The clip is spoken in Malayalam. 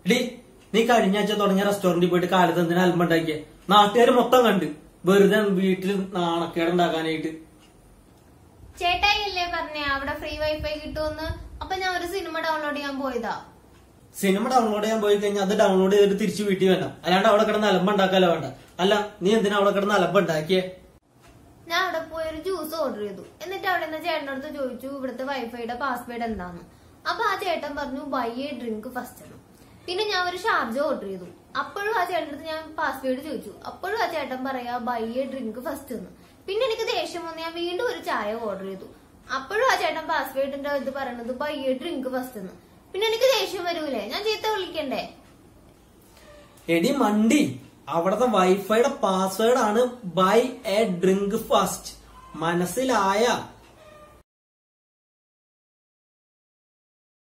എടി നീ കഴിഞ്ഞ ആഴ്ച തുടങ്ങിയ റെസ്റ്റോറന്റിൽ പോയിട്ട് കാലത്ത് എന്തിനാ അൽമ്പുണ്ടാക്കിയ നാട്ടുകാർ മൊത്തം കണ്ട് വെറുതെ വീട്ടിൽ നാണക്കേടുണ്ടാക്കാനായിട്ട് ചേട്ടായി അല്ലേ പറഞ്ഞേ അവിടെ ഫ്രീ വൈഫൈ കിട്ടുമെന്ന് അപ്പൊ ഞാൻ ഒരു സിനിമ ഡൗൺലോഡ് ചെയ്യാൻ പോയതാ സിനിമ ഡൗൺലോഡ് ചെയ്യാൻ പോയി കഴിഞ്ഞാൽ അത് ഡൗൺലോഡ് ചെയ്തിട്ട് തിരിച്ചു വീട്ടിൽ വേണ്ട അല്ലാണ്ട് അവിടെ കിടന്ന് അലമ്പുണ്ടാക്കാലോ വേണ്ട അല്ല നീ എന്തിനാ അവിടെ കിടന്ന് അലമ്പുണ്ടാക്കിയേ ഞാൻ അവിടെ പോയി ഒരു ജ്യൂസ് ഓർഡർ ചെയ്തു എന്നിട്ട് അവിടെ നിന്ന് ചേട്ടൻ്റെ അടുത്ത് ചോദിച്ചു ഇവിടുത്തെ വൈഫൈയുടെ പാസ്വേഡ് എന്താന്ന് അപ്പൊ ആ ചേട്ടൻ പറഞ്ഞു ബൈ എ ഡ്രിങ്ക് ഫസ്റ്റ് ആണ് പിന്നെ ഞാൻ ഒരു ഷാർജ ഓർഡർ ചെയ്തു അപ്പോഴും ആ ചേട്ടൻ്റെ അടുത്ത് ഞാൻ പാസ്വേഡ് ചോദിച്ചു അപ്പോഴും ആ ചേട്ടൻ പറയാ ബൈ എ ഡ്രിങ്ക് ഫസ്റ്റ് എന്ന് പിന്നെ എനിക്ക് ദേഷ്യം വന്ന് ഞാൻ വീണ്ടും ഒരു ചായ ഓർഡർ ചെയ്തു അപ്പോഴും ആ ചേട്ടൻ പാസ്വേഡിന്റെ ഇത് പറയണത് ബൈ എ ഡ്രിങ്ക് ഫസ്റ്റ് എന്ന് പിന്നെ എനിക്ക് ദേഷ്യം വരൂലേ ഞാൻ ചീത്ത വിളിക്കണ്ടേ എടി മണ്ടി അവിടത്തെ വൈഫൈയുടെ പാസ്വേഡ് ആണ് ബൈ എ ഡ്രിങ്ക് ഫാസ്റ്റ് മനസ്സിലായ